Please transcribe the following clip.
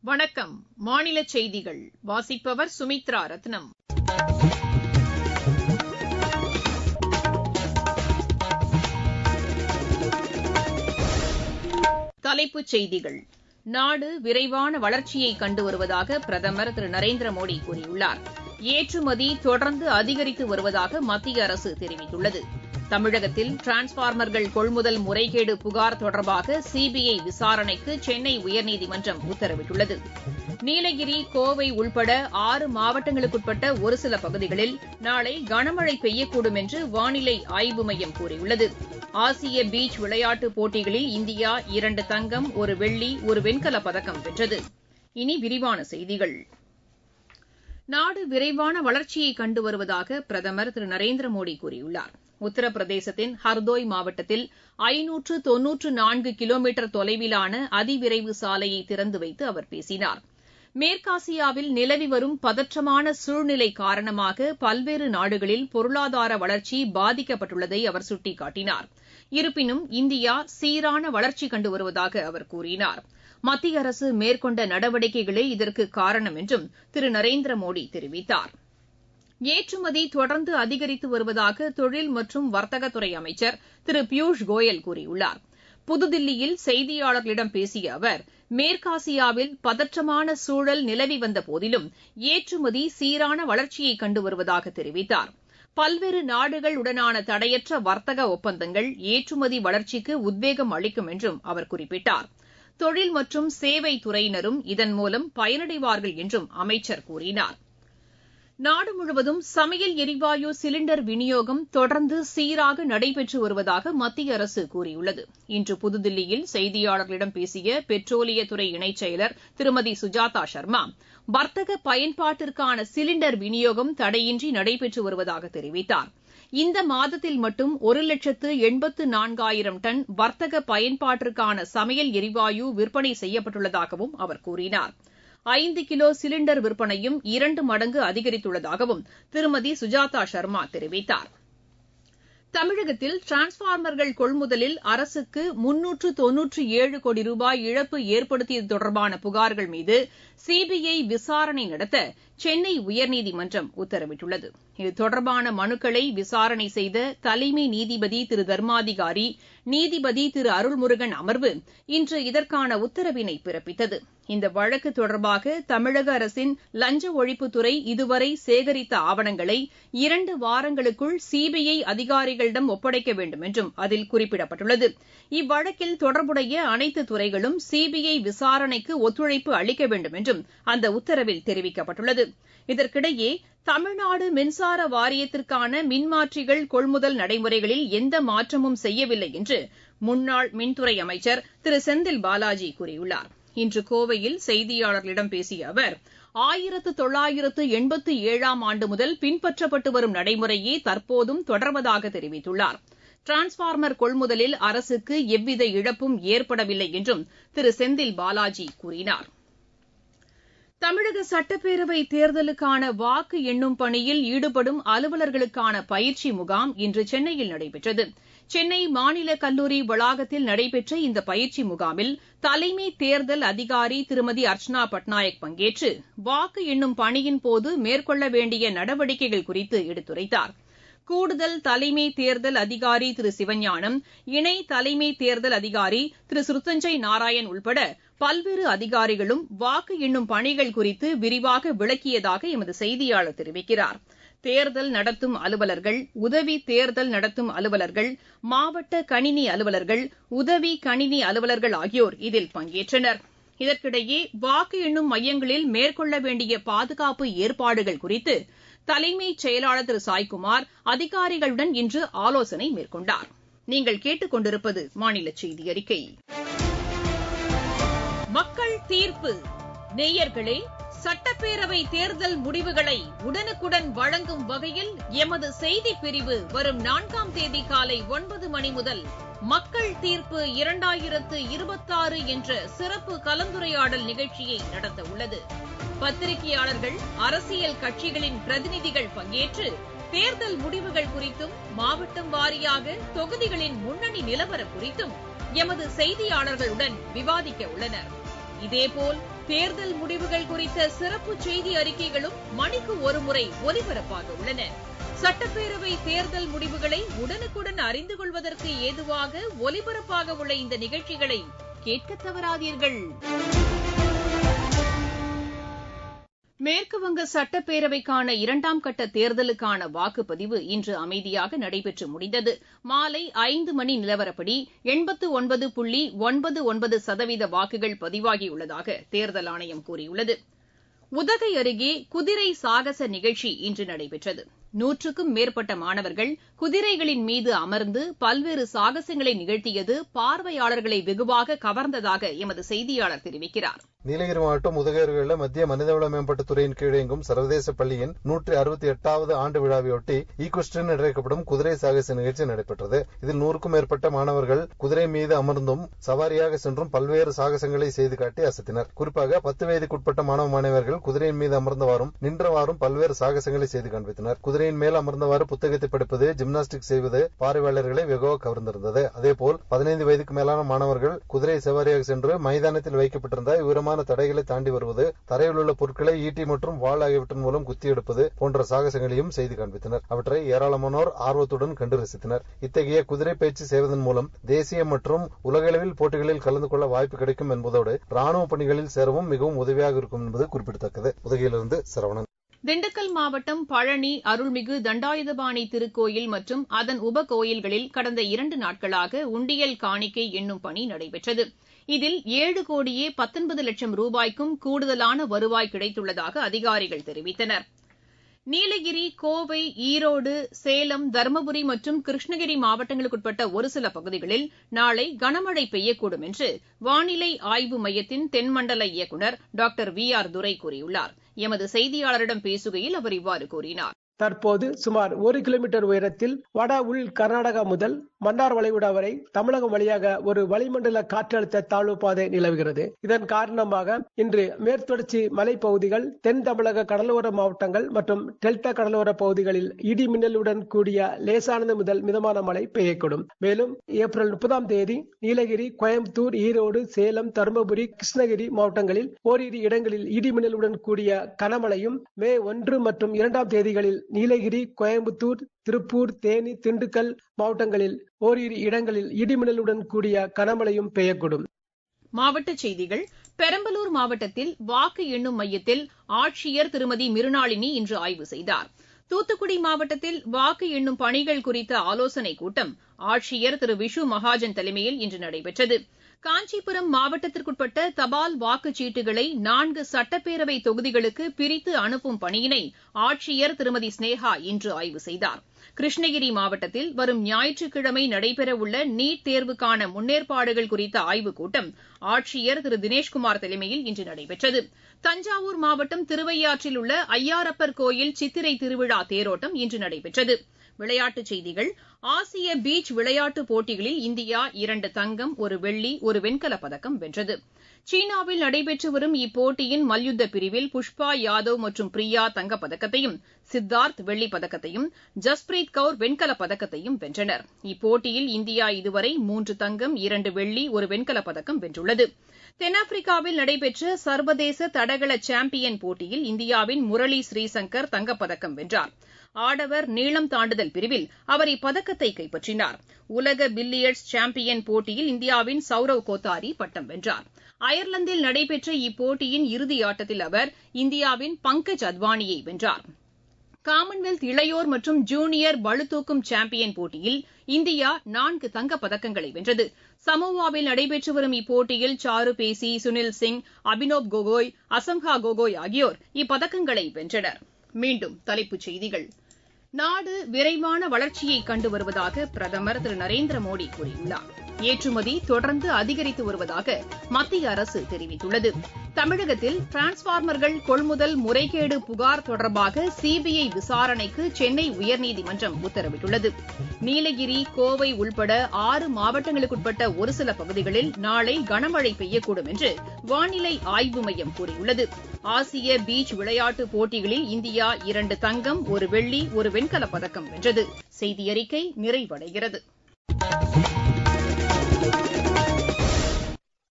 வணக்கம் மாநில செய்திகள் வாசிப்பவர் சுமித்ரா ரத்னம் தலைப்புச் செய்திகள் நாடு விரைவான வளர்ச்சியை கண்டு வருவதாக பிரதமர் திரு நரேந்திர மோடி கூறியுள்ளார் ஏற்றுமதி தொடர்ந்து அதிகரித்து வருவதாக மத்திய அரசு தெரிவித்துள்ளது தமிழகத்தில் டிரான்ஸ்பார்மர்கள் கொள்முதல் முறைகேடு புகார் தொடர்பாக சிபிஐ விசாரணைக்கு சென்னை உயர்நீதிமன்றம் உத்தரவிட்டுள்ளது நீலகிரி கோவை உள்பட ஆறு மாவட்டங்களுக்குட்பட்ட ஒரு சில பகுதிகளில் நாளை கனமழை பெய்யக்கூடும் என்று வானிலை ஆய்வு மையம் கூறியுள்ளது ஆசிய பீச் விளையாட்டுப் போட்டிகளில் இந்தியா இரண்டு தங்கம் ஒரு வெள்ளி ஒரு வெண்கலப் பதக்கம் வென்றது இனி விரிவான செய்திகள் நாடு விரைவான வளர்ச்சியை கண்டு வருவதாக பிரதமர் திரு நரேந்திர மோடி கூறியுள்ளார் உத்தரப்பிரதேசத்தின் ஹர்தோய் மாவட்டத்தில் ஐநூற்று தொன்னூற்று நான்கு கிலோமீட்டர் தொலைவிலான அதிவிரைவு சாலையை திறந்து வைத்து அவர் பேசினார் மேற்காசியாவில் நிலவி வரும் பதற்றமான சூழ்நிலை காரணமாக பல்வேறு நாடுகளில் பொருளாதார வளர்ச்சி பாதிக்கப்பட்டுள்ளதை அவர் சுட்டிக்காட்டினார் இருப்பினும் இந்தியா சீரான வளர்ச்சி கண்டு வருவதாக அவர் கூறினார் மத்திய அரசு மேற்கொண்ட நடவடிக்கைகளே இதற்கு காரணம் என்றும் திரு நரேந்திர மோடி தெரிவித்தார் ஏற்றுமதி தொடர்ந்து அதிகரித்து வருவதாக தொழில் மற்றும் வர்த்தகத்துறை அமைச்சர் திரு பியூஷ் கோயல் கூறியுள்ளார் புதுதில்லியில் செய்தியாளர்களிடம் பேசிய அவர் மேற்காசியாவில் பதற்றமான சூழல் நிலவி வந்த போதிலும் ஏற்றுமதி சீரான வளர்ச்சியை கண்டு வருவதாக தெரிவித்தார் பல்வேறு நாடுகளுடனான தடையற்ற வர்த்தக ஒப்பந்தங்கள் ஏற்றுமதி வளர்ச்சிக்கு உத்வேகம் அளிக்கும் என்றும் அவர் குறிப்பிட்டார் தொழில் மற்றும் சேவை துறையினரும் இதன் மூலம் பயனடைவார்கள் என்றும் அமைச்சர் கூறினார் நாடு முழுவதும் சமையல் எரிவாயு சிலிண்டர் விநியோகம் தொடர்ந்து சீராக நடைபெற்று வருவதாக மத்திய அரசு கூறியுள்ளது இன்று புதுதில்லியில் செய்தியாளர்களிடம் பேசிய பெட்ரோலியத்துறை இணைச் செயலர் திருமதி சுஜாதா சர்மா வர்த்தக பயன்பாட்டிற்கான சிலிண்டர் விநியோகம் தடையின்றி நடைபெற்று வருவதாக தெரிவித்தார் இந்த மாதத்தில் மட்டும் ஒரு லட்சத்து எண்பத்து நான்காயிரம் டன் வர்த்தக பயன்பாட்டிற்கான சமையல் எரிவாயு விற்பனை செய்யப்பட்டுள்ளதாகவும் அவர் கூறினார் ஐந்து கிலோ சிலிண்டர் விற்பனையும் இரண்டு மடங்கு அதிகரித்துள்ளதாகவும் திருமதி சுஜாதா சர்மா தெரிவித்தார் தமிழகத்தில் டிரான்ஸ்பார்மர்கள் கொள்முதலில் அரசுக்கு முன்னூற்று தொன்னூற்றி ஏழு கோடி ரூபாய் இழப்பு ஏற்படுத்தியது தொடர்பான புகார்கள் மீது சிபிஐ விசாரணை நடத்த சென்னை உயர்நீதிமன்றம் உத்தரவிட்டுள்ளது இது தொடர்பான மனுக்களை விசாரணை செய்த தலைமை நீதிபதி திரு தர்மாதிகாரி நீதிபதி திரு அருள்முருகன் அமர்வு இன்று இதற்கான உத்தரவினை பிறப்பித்தது இந்த வழக்கு தொடர்பாக தமிழக அரசின் லஞ்ச ஒழிப்புத்துறை இதுவரை சேகரித்த ஆவணங்களை இரண்டு வாரங்களுக்குள் சிபிஐ அதிகாரிகளிடம் ஒப்படைக்க வேண்டும் என்றும் அதில் குறிப்பிடப்பட்டுள்ளது இவ்வழக்கில் தொடர்புடைய அனைத்து துறைகளும் சிபிஐ விசாரணைக்கு ஒத்துழைப்பு அளிக்க வேண்டும் என்றும் அந்த உத்தரவில் தெரிவிக்கப்பட்டுள்ளது இதற்கிடையே தமிழ்நாடு மின்சார வாரியத்திற்கான மின்மாற்றிகள் கொள்முதல் நடைமுறைகளில் எந்த மாற்றமும் செய்யவில்லை என்று முன்னாள் மின்துறை அமைச்சர் திரு செந்தில் பாலாஜி கூறியுள்ளார் இன்று கோவையில் செய்தியாளர்களிடம் பேசிய அவர் ஆயிரத்து தொள்ளாயிரத்து எண்பத்து ஏழாம் ஆண்டு முதல் பின்பற்றப்பட்டு வரும் நடைமுறையே தற்போதும் தொடர்வதாக தெரிவித்துள்ளார் டிரான்ஸ்பார்மர் கொள்முதலில் அரசுக்கு எவ்வித இழப்பும் ஏற்படவில்லை என்றும் திரு செந்தில் பாலாஜி கூறினார் தமிழக சட்டப்பேரவை தேர்தலுக்கான வாக்கு எண்ணும் பணியில் ஈடுபடும் அலுவலர்களுக்கான பயிற்சி முகாம் இன்று சென்னையில் நடைபெற்றது சென்னை மாநில கல்லூரி வளாகத்தில் நடைபெற்ற இந்த பயிற்சி முகாமில் தலைமை தேர்தல் அதிகாரி திருமதி அர்ச்சனா பட்நாயக் பங்கேற்று வாக்கு எண்ணும் பணியின் போது மேற்கொள்ள வேண்டிய நடவடிக்கைகள் குறித்து எடுத்துரைத்தார் கூடுதல் தலைமை தேர்தல் அதிகாரி திரு சிவஞானம் இணை தலைமை தேர்தல் அதிகாரி திரு சுருத்தஞ்சய் நாராயண் உள்பட பல்வேறு அதிகாரிகளும் வாக்கு எண்ணும் பணிகள் குறித்து விரிவாக விளக்கியதாக எமது செய்தியாளர் தெரிவிக்கிறார் தேர்தல் நடத்தும் அலுவலர்கள் உதவி தேர்தல் நடத்தும் அலுவலர்கள் மாவட்ட கணினி அலுவலர்கள் உதவி கணினி அலுவலர்கள் ஆகியோர் இதில் பங்கேற்றனர் இதற்கிடையே வாக்கு எண்ணும் மையங்களில் மேற்கொள்ள வேண்டிய பாதுகாப்பு ஏற்பாடுகள் குறித்து தலைமைச் செயலாளர் திரு சாய்குமார் அதிகாரிகளுடன் இன்று ஆலோசனை மேற்கொண்டார் நீங்கள் கேட்டுக் கொண்டிருப்பது மாநில செய்தி அறிக்கை மக்கள் தீர்ப்பு நேயர்களே சட்டப்பேரவை தேர்தல் முடிவுகளை உடனுக்குடன் வழங்கும் வகையில் எமது செய்தி பிரிவு வரும் நான்காம் தேதி காலை ஒன்பது மணி முதல் மக்கள் தீர்ப்பு இரண்டாயிரத்து இருபத்தாறு என்ற சிறப்பு கலந்துரையாடல் நிகழ்ச்சியை நடத்த உள்ளது பத்திரிகையாளர்கள் அரசியல் கட்சிகளின் பிரதிநிதிகள் பங்கேற்று தேர்தல் முடிவுகள் குறித்தும் மாவட்டம் வாரியாக தொகுதிகளின் முன்னணி நிலவரம் குறித்தும் எமது செய்தியாளர்களுடன் விவாதிக்க உள்ளனர் இதேபோல் தேர்தல் முடிவுகள் குறித்த சிறப்பு செய்தி அறிக்கைகளும் மணிக்கு ஒருமுறை ஒலிபரப்பாக உள்ளன சட்டப்பேரவை தேர்தல் முடிவுகளை உடனுக்குடன் அறிந்து கொள்வதற்கு ஏதுவாக ஒலிபரப்பாக உள்ள இந்த நிகழ்ச்சிகளை கேட்க தவறாதீர்கள் மேற்குவங்க சட்டப்பேரவைக்கான இரண்டாம் கட்ட தேர்தலுக்கான வாக்குப்பதிவு இன்று அமைதியாக நடைபெற்று முடிந்தது மாலை ஐந்து மணி நிலவரப்படி எண்பத்து ஒன்பது புள்ளி ஒன்பது ஒன்பது சதவீத வாக்குகள் பதிவாகியுள்ளதாக தேர்தல் ஆணையம் கூறியுள்ளது உதகை அருகே குதிரை சாகச நிகழ்ச்சி இன்று நடைபெற்றது நூற்றுக்கும் மேற்பட்ட மாணவர்கள் குதிரைகளின் மீது அமர்ந்து பல்வேறு சாகசங்களை நிகழ்த்தியது பார்வையாளர்களை வெகுவாக கவர்ந்ததாக எமது செய்தியாளர் தெரிவிக்கிறார் நீலகிரி மாவட்டம் உதகையில் மத்திய மனிதவள மேம்பாட்டுத் துறையின் கீழ் இயங்கும் சர்வதேச பள்ளியின் நூற்றி அறுபத்தி எட்டாவது ஆண்டு விழாவையொட்டி ஈக்வஸ்டின் என்று அழைக்கப்படும் குதிரை சாகச நிகழ்ச்சி நடைபெற்றது இதில் நூறுக்கும் மேற்பட்ட மாணவர்கள் குதிரை மீது அமர்ந்தும் சவாரியாக சென்றும் பல்வேறு சாகசங்களை செய்து காட்டி அசத்தினர் குறிப்பாக பத்து வயதுக்குட்பட்ட மாணவ மாணவர்கள் குதிரையின் மீது அமர்ந்தவாறும் நின்றவாறும் பல்வேறு சாகசங்களை செய்து காண்பித்தனர் குதிரையின் மேல் அமர்ந்தவாறு புத்தகத்தை படிப்பது ஜிம்னாஸ்டிக் செய்வது பார்வையாளர்களை வெகுவாக கவர்ந்திருந்தது அதேபோல் பதினைந்து வயதுக்கு மேலான மாணவர்கள் குதிரை சவாரியாக சென்று மைதானத்தில் வைக்கப்பட்டிருந்த விவரமான தடைகளை தாண்டி வருவது தரையில் உள்ள பொருட்களை ஈட்டி மற்றும் வாள் ஆகியவற்றின் மூலம் குத்தி எடுப்பது போன்ற சாகசங்களையும் செய்து காண்பித்தனர் அவற்றை ஏராளமானோர் ஆர்வத்துடன் கண்டு ரசித்தனர் இத்தகைய குதிரை பயிற்சி செய்வதன் மூலம் தேசிய மற்றும் உலகளவில் போட்டிகளில் கலந்து கொள்ள வாய்ப்பு கிடைக்கும் என்பதோடு ராணுவ பணிகளில் சேரவும் மிகவும் உதவியாக இருக்கும் என்பது குறிப்பிடத்தக்கது உதகையிலிருந்து சரவணன் திண்டுக்கல் மாவட்டம் பழனி அருள்மிகு தண்டாயுதபாணி திருக்கோயில் மற்றும் அதன் உப கோயில்களில் கடந்த இரண்டு நாட்களாக உண்டியல் காணிக்கை எண்ணும் பணி நடைபெற்றது இதில் ஏழு கோடியே பத்தொன்பது லட்சம் ரூபாய்க்கும் கூடுதலான வருவாய் கிடைத்துள்ளதாக அதிகாரிகள் தெரிவித்தனர் நீலகிரி கோவை ஈரோடு சேலம் தருமபுரி மற்றும் கிருஷ்ணகிரி மாவட்டங்களுக்குட்பட்ட ஒரு சில பகுதிகளில் நாளை கனமழை பெய்யக்கூடும் என்று வானிலை ஆய்வு மையத்தின் தென்மண்டல இயக்குநர் டாக்டர் வி ஆர் துரை கூறியுள்ளார் எமது செய்தியாளரிடம் பேசுகையில் அவர் இவ்வாறு கூறினார் தற்போது சுமார் ஒரு கிலோமீட்டர் உயரத்தில் வட உள் கர்நாடகா முதல் மன்னார் வளைகுடா வரை தமிழகம் வழியாக ஒரு வளிமண்டல காற்றழுத்த தாழ்வு பாதை நிலவுகிறது இதன் காரணமாக இன்று மேற்தொடர்ச்சி மலைப்பகுதிகள் தென் தமிழக கடலோர மாவட்டங்கள் மற்றும் டெல்டா கடலோர பகுதிகளில் இடி மின்னலுடன் கூடிய லேசானது முதல் மிதமான மழை பெய்யக்கூடும் மேலும் ஏப்ரல் முப்பதாம் தேதி நீலகிரி கோயம்புத்தூர் ஈரோடு சேலம் தருமபுரி கிருஷ்ணகிரி மாவட்டங்களில் ஓரிரு இடங்களில் இடி மின்னலுடன் கூடிய கனமழையும் மே ஒன்று மற்றும் இரண்டாம் தேதிகளில் நீலகிரி கோயம்புத்தூர் திருப்பூர் தேனி திண்டுக்கல் மாவட்டங்களில் ஓரிரு இடங்களில் இடிமின்னலுடன் கூடிய கனமழையும் பெய்யக்கூடும் மாவட்டச் செய்திகள் பெரம்பலூர் மாவட்டத்தில் வாக்கு எண்ணும் மையத்தில் ஆட்சியர் திருமதி மிருணாளினி இன்று ஆய்வு செய்தார் தூத்துக்குடி மாவட்டத்தில் வாக்கு எண்ணும் பணிகள் குறித்த ஆலோசனைக் கூட்டம் ஆட்சியர் திரு விஷு மகாஜன் தலைமையில் இன்று நடைபெற்றது காஞ்சிபுரம் மாவட்டத்திற்குட்பட்ட தபால் வாக்குச்சீட்டுகளை நான்கு சட்டப்பேரவை தொகுதிகளுக்கு பிரித்து அனுப்பும் பணியினை ஆட்சியர் திருமதி ஸ்னேகா இன்று ஆய்வு செய்தார் கிருஷ்ணகிரி மாவட்டத்தில் வரும் ஞாயிற்றுக்கிழமை நடைபெறவுள்ள நீட் தேர்வுக்கான முன்னேற்பாடுகள் குறித்த ஆய்வுக் கூட்டம் ஆட்சியர் திரு தினேஷ்குமார் தலைமையில் இன்று நடைபெற்றது தஞ்சாவூர் மாவட்டம் திருவையாற்றில் உள்ள ஐயாரப்பர் கோயில் சித்திரை திருவிழா தேரோட்டம் இன்று நடைபெற்றது விளையாட்டுச் செய்திகள் ஆசிய பீச் விளையாட்டுப் போட்டிகளில் இந்தியா இரண்டு தங்கம் ஒரு வெள்ளி ஒரு வெண்கலப் பதக்கம் வென்றது சீனாவில் நடைபெற்று வரும் இப்போட்டியின் மல்யுத்த பிரிவில் புஷ்பா யாதவ் மற்றும் பிரியா தங்கப்பதக்கத்தையும் சித்தார்த் வெள்ளிப் பதக்கத்தையும் ஜஸ்பிரீத் கவுர் வெண்கலப் பதக்கத்தையும் வென்றனர் இப்போட்டியில் இந்தியா இதுவரை மூன்று தங்கம் இரண்டு வெள்ளி ஒரு வெண்கலப் பதக்கம் வென்றுள்ளது தென்னாப்பிரிக்காவில் நடைபெற்ற சர்வதேச தடகள சாம்பியன் போட்டியில் இந்தியாவின் முரளி ஸ்ரீசங்கர் தங்கப்பதக்கம் வென்றார் ஆடவர் நீளம் தாண்டுதல் பிரிவில் அவர் இப்பதக்கத்தை கைப்பற்றினார் உலக பில்லியர்ட்ஸ் சாம்பியன் போட்டியில் இந்தியாவின் சௌரவ் கோத்தாரி பட்டம் வென்றார் அயர்லாந்தில் நடைபெற்ற இப்போட்டியின் இறுதியாட்டத்தில் அவர் இந்தியாவின் பங்கஜ் அத்வானியை வென்றார் காமன்வெல்த் இளையோர் மற்றும் ஜூனியர் பளுதூக்கும் சாம்பியன் போட்டியில் இந்தியா நான்கு தங்கப் பதக்கங்களை வென்றது சமோவாவில் நடைபெற்று வரும் இப்போட்டியில் சாரு பேசி சுனில் சிங் அபினவ் கோகோய் அசம்ஹா கோகோய் ஆகியோர் இப்பதக்கங்களை வென்றனர் மீண்டும் தலைப்புச் செய்திகள் நாடு விரைவான வளர்ச்சியை கண்டு வருவதாக பிரதமர் திரு நரேந்திர மோடி கூறியுள்ளார் ஏற்றுமதி தொடர்ந்து அதிகரித்து வருவதாக மத்திய அரசு தெரிவித்துள்ளது தமிழகத்தில் டிரான்ஸ்பார்மர்கள் கொள்முதல் முறைகேடு புகார் தொடர்பாக சிபிஐ விசாரணைக்கு சென்னை உயர்நீதிமன்றம் உத்தரவிட்டுள்ளது நீலகிரி கோவை உள்பட ஆறு மாவட்டங்களுக்குட்பட்ட ஒரு சில பகுதிகளில் நாளை கனமழை பெய்யக்கூடும் என்று வானிலை ஆய்வு மையம் கூறியுள்ளது ஆசிய பீச் விளையாட்டுப் போட்டிகளில் இந்தியா இரண்டு தங்கம் ஒரு வெள்ளி ஒரு வெண்கலப் பதக்கம் வென்றது செய்தியறிக்கை நிறைவடைகிறது